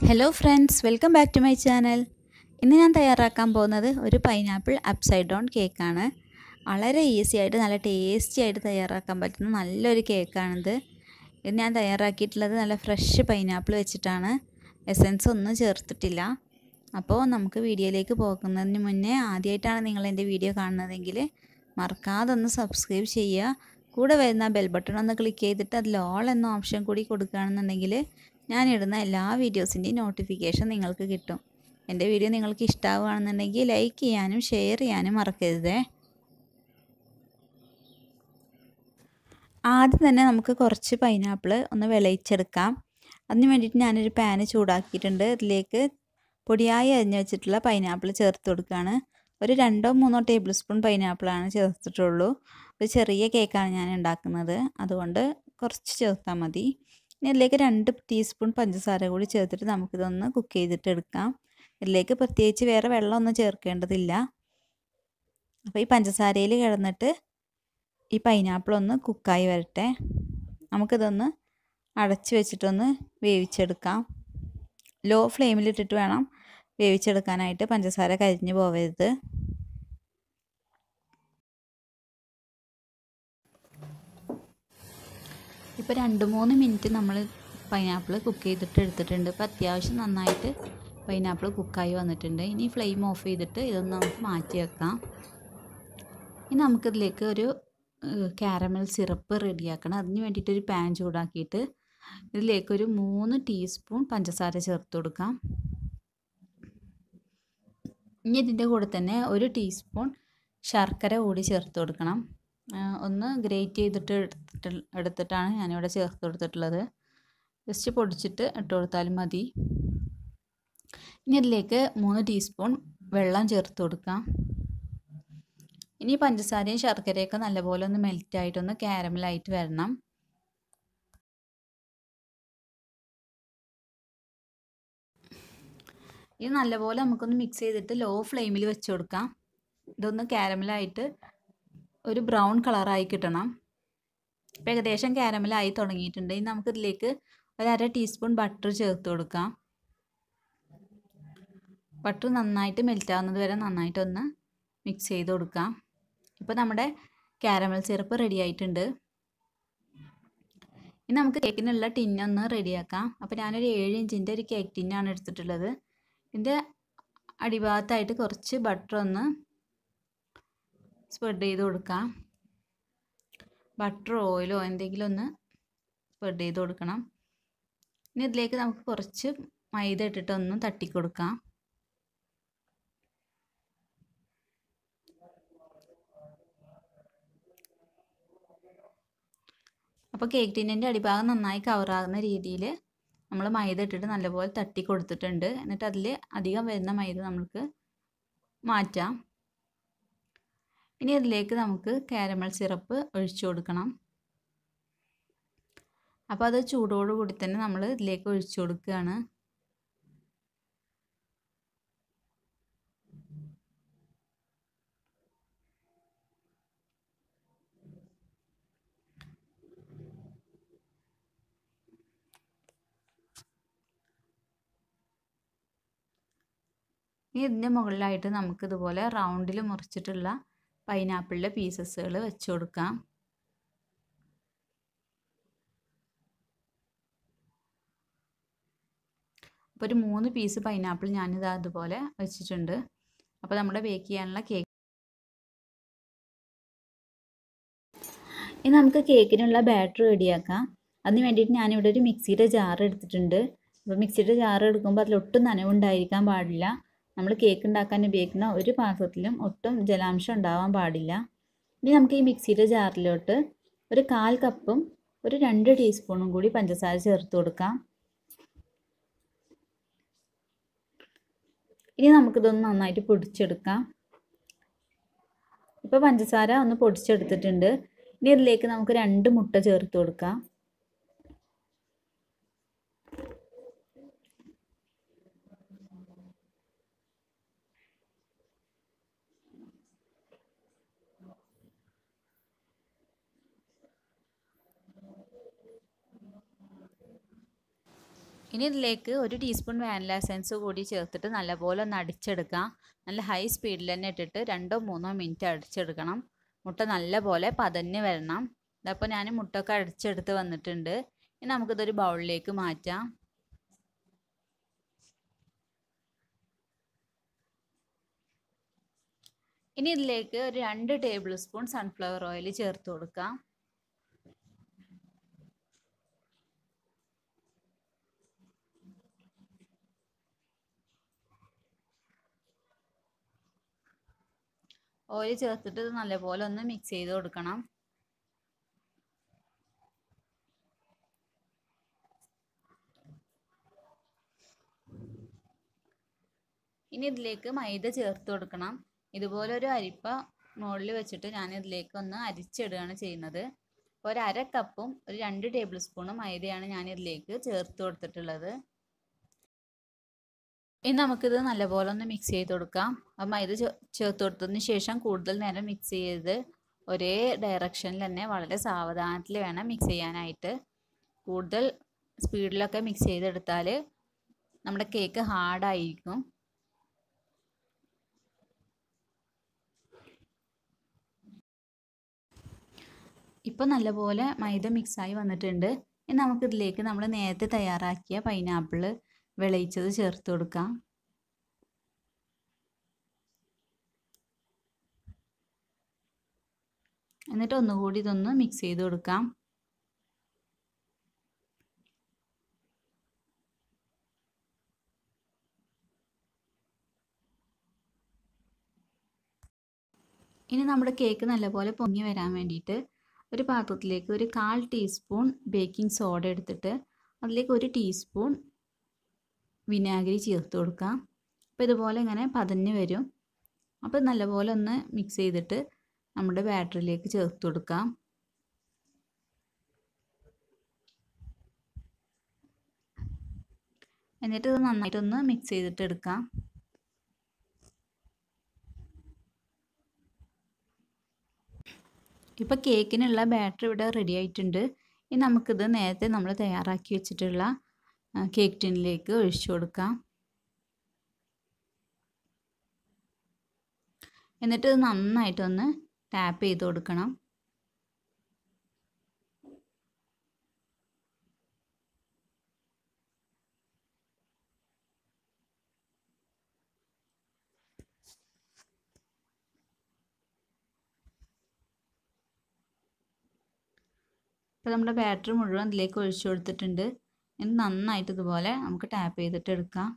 hello friends welcome back to my channel ഇന്ന് ഞാൻ തയ്യാറാക്കാൻ പോകുന്നത് ഒരു പൈനാപ്പിൾ അപ്സൈഡ് ഡൗൺ കേക്കാണ് വളരെ ഈസി ആയിട്ട് നല്ല ടേസ്റ്റി ആയിട്ട് തയ്യാറാക്കാൻ പറ്റുന്ന നല്ലൊരു കേക്കാണിത് ഇത് ഞാൻ തയ്യാറാക്കിയിട്ടുള്ളത് നല്ല ഫ്രഷ് പൈനാപ്പിൾ വെച്ചിട്ടാണ് എസൻസ് ഒന്നും ചേർത്തിട്ടില്ല അപ്പോൾ നമുക്ക് വീഡിയോയിലേക്ക് പോകുന്നതിന് മുന്നേ ആദ്യമായിട്ടാണ് നിങ്ങൾ എൻ്റെ വീഡിയോ കാണുന്നതെങ്കിൽ മറക്കാതെ ഒന്ന് സബ്സ്ക്രൈബ് ചെയ്യുക കൂടെ വരുന്ന ബെൽ ബട്ടൺ ഒന്ന് ക്ലിക്ക് ചെയ്തിട്ട് അതിൽ ഓൾ എന്ന ഓപ്ഷൻ കൂടി കൊടുക്കുകയാണെന്നുണ്ടെങ്കിൽ ഞാനിടുന്ന എല്ലാ വീഡിയോസിൻ്റെയും നോട്ടിഫിക്കേഷൻ നിങ്ങൾക്ക് കിട്ടും എൻ്റെ വീഡിയോ നിങ്ങൾക്ക് ഇഷ്ടമാവുകയാണെന്നുണ്ടെങ്കിൽ ലൈക്ക് ചെയ്യാനും ഷെയർ ചെയ്യാനും മറക്കരുതേ ആദ്യം തന്നെ നമുക്ക് കുറച്ച് പൈനാപ്പിൾ ഒന്ന് വിളയിച്ചെടുക്കാം അതിന് വേണ്ടിയിട്ട് ഞാനൊരു പാന് ചൂടാക്കിയിട്ടുണ്ട് ഇതിലേക്ക് പൊടിയായി അരിഞ്ഞ് വെച്ചിട്ടുള്ള പൈനാപ്പിൾ ചേർത്ത് കൊടുക്കുകയാണ് ഒരു രണ്ടോ മൂന്നോ ടേബിൾ സ്പൂൺ പൈനാപ്പിളാണ് ചേർത്തിട്ടുള്ളൂ ഒരു ചെറിയ കേക്കാണ് ഞാൻ ഉണ്ടാക്കുന്നത് അതുകൊണ്ട് കുറച്ച് ചേർത്താൽ മതി ഇനി ഇതിലേക്ക് രണ്ട് ടീസ്പൂൺ പഞ്ചസാര കൂടി ചേർത്തിട്ട് നമുക്കിതൊന്ന് കുക്ക് ചെയ്തിട്ട് എടുക്കാം ഇതിലേക്ക് പ്രത്യേകിച്ച് വേറെ വെള്ളമൊന്നും ചേർക്കേണ്ടതില്ല അപ്പോൾ ഈ പഞ്ചസാരയിൽ കിടന്നിട്ട് ഈ പൈനാപ്പിൾ ഒന്ന് കുക്കായി വരട്ടെ നമുക്കിതൊന്ന് അടച്ച് വെച്ചിട്ടൊന്ന് വേവിച്ചെടുക്കാം ലോ ഫ്ലെയിമിലിട്ടിട്ട് വേണം വേവിച്ചെടുക്കാനായിട്ട് പഞ്ചസാര കരിഞ്ഞു പോവരുത് ഇപ്പോൾ രണ്ട് മൂന്ന് മിനിറ്റ് നമ്മൾ പൈനാപ്പിൾ കുക്ക് ചെയ്തിട്ട് എടുത്തിട്ടുണ്ട് ഇപ്പോൾ അത്യാവശ്യം നന്നായിട്ട് പൈനാപ്പിൾ കുക്കായി വന്നിട്ടുണ്ട് ഇനി ഫ്ലെയിം ഓഫ് ചെയ്തിട്ട് ഇതൊന്ന് നമുക്ക് മാറ്റി വെക്കാം ഇനി നമുക്കിതിലേക്ക് ഒരു കാരമൽ സിറപ്പ് റെഡിയാക്കണം അതിന് വേണ്ടിയിട്ട് ഒരു പാൻ ചൂടാക്കിയിട്ട് ഇതിലേക്കൊരു മൂന്ന് ടീസ്പൂൺ പഞ്ചസാര ചേർത്ത് കൊടുക്കാം ഇനി ഇതിൻ്റെ കൂടെ തന്നെ ഒരു ടീസ്പൂൺ ശർക്കര കൂടി ചേർത്ത് കൊടുക്കണം ഒന്ന് ഗ്രേറ്റ് ചെയ്തിട്ട് എടുത്തിട്ട് എടുത്തിട്ടാണ് ഞാനിവിടെ ചേർത്ത് കൊടുത്തിട്ടുള്ളത് ജസ്റ്റ് പൊടിച്ചിട്ട് ഇട്ട് കൊടുത്താലും മതി ഇനി ഇതിലേക്ക് മൂന്ന് ടീസ്പൂൺ വെള്ളം ചേർത്ത് കൊടുക്കാം ഇനി പഞ്ചസാരയും ശർക്കരയൊക്കെ നല്ലപോലെ ഒന്ന് മെൽറ്റായിട്ടൊന്ന് ക്യാരമലായിട്ട് വരണം ഇത് നല്ലപോലെ നമുക്കൊന്ന് മിക്സ് ചെയ്തിട്ട് ലോ ഫ്ലെയിമിൽ വെച്ച് കൊടുക്കാം ഇതൊന്ന് ക്യാരമലായിട്ട് ഒരു ബ്രൗൺ കളറായി കിട്ടണം ഇപ്പം ഏകദേശം ക്യാരമലായി തുടങ്ങിയിട്ടുണ്ട് ഇനി നമുക്കിതിലേക്ക് ഒരു അര ടീസ്പൂൺ ബട്ടർ ചേർത്ത് കൊടുക്കാം ബട്ടർ നന്നായിട്ട് മെൽറ്റ് ആവുന്നത് വരെ നന്നായിട്ടൊന്ന് മിക്സ് ചെയ്ത് കൊടുക്കാം ഇപ്പോൾ നമ്മുടെ ക്യാരമൽ സിറപ്പ് റെഡി ആയിട്ടുണ്ട് ഇനി നമുക്ക് കേക്കിനുള്ള ടിന്നൊന്ന് റെഡിയാക്കാം അപ്പോൾ ഞാനൊരു ഏഴ് ഇഞ്ചിൻ്റെ ഒരു കേക്ക് ടിന്നാണ് എടുത്തിട്ടുള്ളത് ഇതിൻ്റെ അടിഭാഗത്തായിട്ട് കുറച്ച് ബട്ടർ ഒന്ന് സ്പ്രെഡ് ചെയ്ത് കൊടുക്കാം ബട്ടർ ഓയിലോ എന്തെങ്കിലും ഒന്ന് സ്പ്രെഡ് ചെയ്ത് കൊടുക്കണം ഇനി ഇതിലേക്ക് നമുക്ക് കുറച്ച് മൈദ ഇട്ടിട്ട് ഒന്ന് തട്ടിക്കൊടുക്കാം അപ്പോൾ കേക്ക് ടിന്നിൻ്റെ അടിഭാഗം നന്നായി കവറാകുന്ന രീതിയിൽ നമ്മൾ മൈദ ഇട്ടിട്ട് നല്ലപോലെ തട്ടി കൊടുത്തിട്ടുണ്ട് എന്നിട്ട് അതിൽ അധികം വരുന്ന മൈദ നമുക്ക് മാറ്റാം ഇനി അതിലേക്ക് നമുക്ക് കാരമൽ സിറപ്പ് ഒഴിച്ചു കൊടുക്കണം അപ്പോൾ അത് ചൂടോടുകൂടി തന്നെ നമ്മൾ ഇതിലേക്ക് ഒഴിച്ചു കൊടുക്കുകയാണ് ഇനി ഇതിൻ്റെ മുകളിലായിട്ട് നമുക്ക് ഇതുപോലെ റൗണ്ടിൽ മുറിച്ചിട്ടുള്ള പൈനാപ്പിളിൻ്റെ പീസസുകൾ വെച്ച് കൊടുക്കാം അപ്പോൾ ഒരു മൂന്ന് പീസ് പൈനാപ്പിൾ ഞാനിത് അതുപോലെ വെച്ചിട്ടുണ്ട് അപ്പോൾ നമ്മുടെ ബേക്ക് ചെയ്യാനുള്ള കേക്ക് ഇനി നമുക്ക് കേക്കിനുള്ള ബാറ്റർ റെഡിയാക്കാം അതിന് വേണ്ടിയിട്ട് ഞാനിവിടെ ഒരു മിക്സിയുടെ ജാർ എടുത്തിട്ടുണ്ട് അപ്പോൾ മിക്സിയുടെ ജാർ എടുക്കുമ്പോൾ അതിലൊട്ടും നനവുണ്ടായിരിക്കാൻ പാടില്ല നമ്മൾ കേക്ക് ഉണ്ടാക്കാൻ ഉപയോഗിക്കുന്ന ഒരു പാത്രത്തിലും ഒട്ടും ജലാംശം ഉണ്ടാവാൻ പാടില്ല ഇനി നമുക്ക് ഈ മിക്സിയുടെ ജാറിലോട്ട് ഒരു കാൽ കപ്പും ഒരു രണ്ട് ടീസ്പൂണും കൂടി പഞ്ചസാര ചേർത്ത് കൊടുക്കാം ഇനി നമുക്കിതൊന്ന് നന്നായിട്ട് പൊടിച്ചെടുക്കാം ഇപ്പോൾ പഞ്ചസാര ഒന്ന് പൊടിച്ചെടുത്തിട്ടുണ്ട് ഇനി ഇതിലേക്ക് നമുക്ക് രണ്ട് മുട്ട ചേർത്ത് കൊടുക്കാം ഇനി ഇതിലേക്ക് ഒരു ടീസ്പൂൺ വാനില എസൻസ് കൂടി ചേർത്തിട്ട് നല്ലപോലെ ഒന്ന് അടിച്ചെടുക്കാം നല്ല ഹൈ സ്പീഡിൽ തന്നെ ഇട്ടിട്ട് രണ്ടോ മൂന്നോ മിനിറ്റ് അടിച്ചെടുക്കണം മുട്ട നല്ലപോലെ പതഞ്ഞ് വരണം ഇതപ്പോൾ ഞാൻ മുട്ടൊക്കെ അടിച്ചെടുത്ത് വന്നിട്ടുണ്ട് ഇനി നമുക്കിതൊരു ബൗളിലേക്ക് മാറ്റാം ഇനി ഇതിലേക്ക് ഒരു രണ്ട് ടേബിൾ സ്പൂൺ സൺഫ്ലവർ ഓയിൽ ചേർത്ത് കൊടുക്കാം ഓയിൽ ചേർത്തിട്ട് ഇത് നല്ലപോലെ ഒന്ന് മിക്സ് ചെയ്ത് കൊടുക്കണം ഇനി ഇതിലേക്ക് മൈദ ചേർത്ത് കൊടുക്കണം ഇതുപോലെ ഒരു അരിപ്പ മുകളിൽ വെച്ചിട്ട് ഞാൻ ഇതിലേക്ക് ഒന്ന് അരിച്ചിടുകയാണ് ചെയ്യുന്നത് ഒരു അര കപ്പും ഒരു രണ്ട് ടേബിൾ സ്പൂണും മൈദയാണ് ഞാൻ ഇതിലേക്ക് ചേർത്ത് കൊടുത്തിട്ടുള്ളത് ഇനി നമുക്കിത് നല്ലപോലെ ഒന്ന് മിക്സ് ചെയ്ത് കൊടുക്കാം ആ മൈദ ചേർത്ത് കൊടുത്തതിന് ശേഷം കൂടുതൽ നേരം മിക്സ് ചെയ്ത് ഒരേ ഡയറക്ഷനിൽ തന്നെ വളരെ സാവധാനത്തിൽ വേണം മിക്സ് ചെയ്യാനായിട്ട് കൂടുതൽ സ്പീഡിലൊക്കെ മിക്സ് ചെയ്തെടുത്താൽ നമ്മുടെ കേക്ക് ഹാർഡായിരിക്കും ഇപ്പോൾ നല്ലപോലെ മൈദ മിക്സായി വന്നിട്ടുണ്ട് ഇനി നമുക്കിതിലേക്ക് നമ്മൾ നേരത്തെ തയ്യാറാക്കിയ പൈനാപ്പിൾ വിളയിച്ചത് ചേർത്ത് കൊടുക്കാം എന്നിട്ട് ഒന്നുകൂടി ഇതൊന്ന് മിക്സ് ചെയ്ത് കൊടുക്കാം ഇനി നമ്മുടെ കേക്ക് നല്ലപോലെ പൊങ്ങി വരാൻ വേണ്ടിയിട്ട് ഒരു പാത്രത്തിലേക്ക് ഒരു കാൽ ടീസ്പൂൺ ബേക്കിംഗ് സോഡ എടുത്തിട്ട് അതിലേക്ക് ഒരു ടീസ്പൂൺ വിനാഗിരി ചേർത്ത് കൊടുക്കാം അപ്പോൾ ഇതുപോലെ ഇങ്ങനെ പതഞ്ഞ് വരും അപ്പോൾ നല്ലപോലെ ഒന്ന് മിക്സ് ചെയ്തിട്ട് നമ്മുടെ ബാറ്ററിലേക്ക് ചേർത്ത് കൊടുക്കാം എന്നിട്ട് ഇത് നന്നായിട്ടൊന്ന് മിക്സ് ചെയ്തിട്ട് എടുക്കാം ഇപ്പോൾ കേക്കിനുള്ള ബാറ്റർ ഇവിടെ റെഡി ആയിട്ടുണ്ട് ഇനി നമുക്കിത് നേരത്തെ നമ്മൾ തയ്യാറാക്കി വെച്ചിട്ടുള്ള കേക്ക് ടിന്നിലേക്ക് ഒഴിച്ചു കൊടുക്കാം എന്നിട്ട് ഇത് നന്നായിട്ടൊന്ന് ടാപ്പ് ചെയ്ത് കൊടുക്കണം ഇപ്പോൾ നമ്മുടെ ബാറ്ററി മുഴുവൻ ഇതിലേക്ക് ഒഴിച്ചു കൊടുത്തിട്ടുണ്ട് ഇനി നന്നായിട്ട് ഇതുപോലെ നമുക്ക് ടാപ്പ് ചെയ്തിട്ട് എടുക്കാം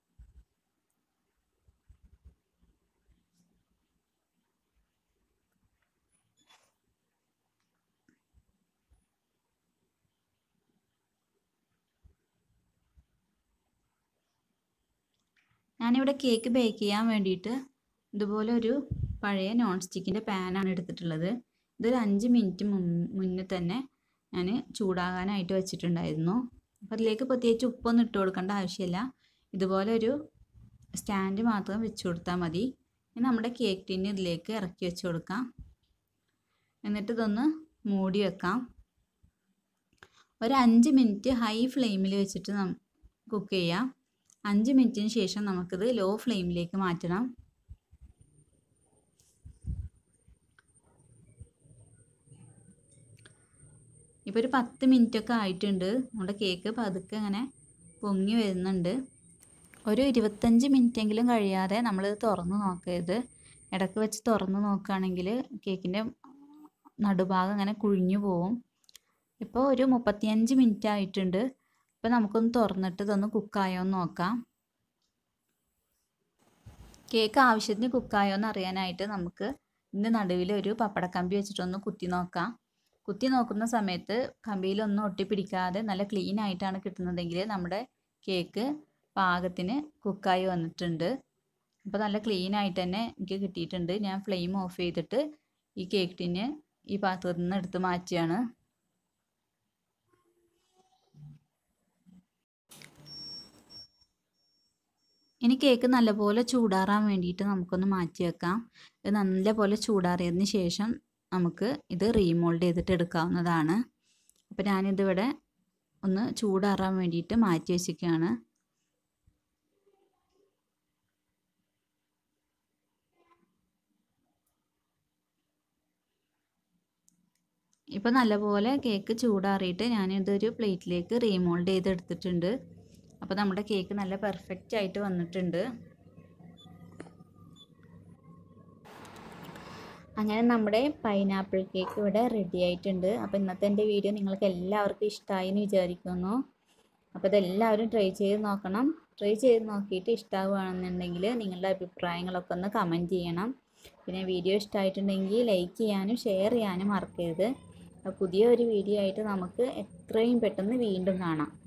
ഞാനിവിടെ കേക്ക് ബേക്ക് ചെയ്യാൻ വേണ്ടിയിട്ട് ഇതുപോലെ ഒരു പഴയ നോൺ സ്റ്റിക്കിൻ്റെ പാനാണ് എടുത്തിട്ടുള്ളത് ഇതൊരു അഞ്ച് മിനിറ്റ് മുന്നേ തന്നെ ഞാൻ ചൂടാകാനായിട്ട് വെച്ചിട്ടുണ്ടായിരുന്നു അപ്പോൾ അതിലേക്ക് പ്രത്യേകിച്ച് ഉപ്പൊന്നും ഇട്ട് കൊടുക്കേണ്ട ആവശ്യമില്ല ഇതുപോലെ ഒരു സ്റ്റാൻഡ് മാത്രം വെച്ച് കൊടുത്താൽ മതി ഇനി നമ്മുടെ കേക്ക് ടിന്ന് ഇതിലേക്ക് ഇറക്കി വെച്ച് കൊടുക്കാം എന്നിട്ട് ഇതൊന്ന് മൂടി വെക്കാം ഒരു അഞ്ച് മിനിറ്റ് ഹൈ ഫ്ലെയിമിൽ വെച്ചിട്ട് കുക്ക് ചെയ്യാം അഞ്ച് മിനിറ്റിന് ശേഷം നമുക്കിത് ലോ ഫ്ലെയിമിലേക്ക് മാറ്റണം ഇപ്പോൾ ഒരു പത്ത് മിനിറ്റൊക്കെ ആയിട്ടുണ്ട് നമ്മുടെ കേക്ക് പതുക്കെ അങ്ങനെ പൊങ്ങി വരുന്നുണ്ട് ഒരു ഇരുപത്തഞ്ച് മിനിറ്റെങ്കിലും കഴിയാതെ നമ്മളിത് തുറന്ന് നോക്കരുത് ഇടയ്ക്ക് വെച്ച് തുറന്ന് നോക്കുകയാണെങ്കിൽ കേക്കിൻ്റെ നടുഭാഗം അങ്ങനെ കുഴിഞ്ഞു പോവും ഇപ്പോൾ ഒരു മുപ്പത്തിയഞ്ച് മിനിറ്റ് ആയിട്ടുണ്ട് ഇപ്പോൾ നമുക്കൊന്ന് തുറന്നിട്ട് ഇതൊന്ന് കുക്കായോ എന്ന് നോക്കാം കേക്ക് ആവശ്യത്തിന് കുക്കായോ എന്ന് അറിയാനായിട്ട് നമുക്ക് ഇതിൻ്റെ നടുവിൽ ഒരു പപ്പടക്കമ്പി വെച്ചിട്ടൊന്ന് കുത്തി നോക്കാം കുത്തി നോക്കുന്ന സമയത്ത് കമ്പിയിലൊന്നും ഒട്ടിപ്പിടിക്കാതെ നല്ല ക്ലീൻ ആയിട്ടാണ് കിട്ടുന്നതെങ്കിൽ നമ്മുടെ കേക്ക് പാകത്തിന് കുക്കായി വന്നിട്ടുണ്ട് അപ്പോൾ നല്ല ക്ലീൻ ആയിട്ട് തന്നെ എനിക്ക് കിട്ടിയിട്ടുണ്ട് ഞാൻ ഫ്ലെയിം ഓഫ് ചെയ്തിട്ട് ഈ കേക്ക് ടിന് ഈ പാത്രത്തിൽ നിന്ന് എടുത്ത് മാറ്റിയാണ് ഇനി കേക്ക് നല്ലപോലെ ചൂടാറാൻ വേണ്ടിയിട്ട് നമുക്കൊന്ന് മാറ്റി വെക്കാം ഇത് നല്ലപോലെ ചൂടാറിയതിന് ശേഷം നമുക്ക് ഇത് റീമോൾഡ് ചെയ്തിട്ട് എടുക്കാവുന്നതാണ് അപ്പോൾ ഞാനിതിവിടെ ഒന്ന് ചൂടാറാൻ വേണ്ടിയിട്ട് മാറ്റി വെച്ചിരിക്കുകയാണ് ഇപ്പോൾ നല്ലപോലെ കേക്ക് ചൂടാറിയിട്ട് ഞാനിതൊരു പ്ലേറ്റിലേക്ക് റീമോൾഡ് ചെയ്തെടുത്തിട്ടുണ്ട് അപ്പോൾ നമ്മുടെ കേക്ക് നല്ല പെർഫെക്റ്റ് ആയിട്ട് വന്നിട്ടുണ്ട് അങ്ങനെ നമ്മുടെ പൈനാപ്പിൾ കേക്ക് ഇവിടെ റെഡി ആയിട്ടുണ്ട് അപ്പോൾ ഇന്നത്തെ എൻ്റെ വീഡിയോ നിങ്ങൾക്ക് എല്ലാവർക്കും ഇഷ്ടമായി എന്ന് വിചാരിക്കുന്നു അപ്പോൾ ഇതെല്ലാവരും ട്രൈ ചെയ്ത് നോക്കണം ട്രൈ ചെയ്ത് നോക്കിയിട്ട് ഇഷ്ടമാവുകയാണെന്നുണ്ടെങ്കിൽ നിങ്ങളുടെ അഭിപ്രായങ്ങളൊക്കെ ഒന്ന് കമൻറ്റ് ചെയ്യണം പിന്നെ വീഡിയോ ഇഷ്ടമായിട്ടുണ്ടെങ്കിൽ ലൈക്ക് ചെയ്യാനും ഷെയർ ചെയ്യാനും മറക്കരുത് അപ്പോൾ പുതിയ ഒരു വീഡിയോ ആയിട്ട് നമുക്ക് എത്രയും പെട്ടെന്ന് വീണ്ടും കാണാം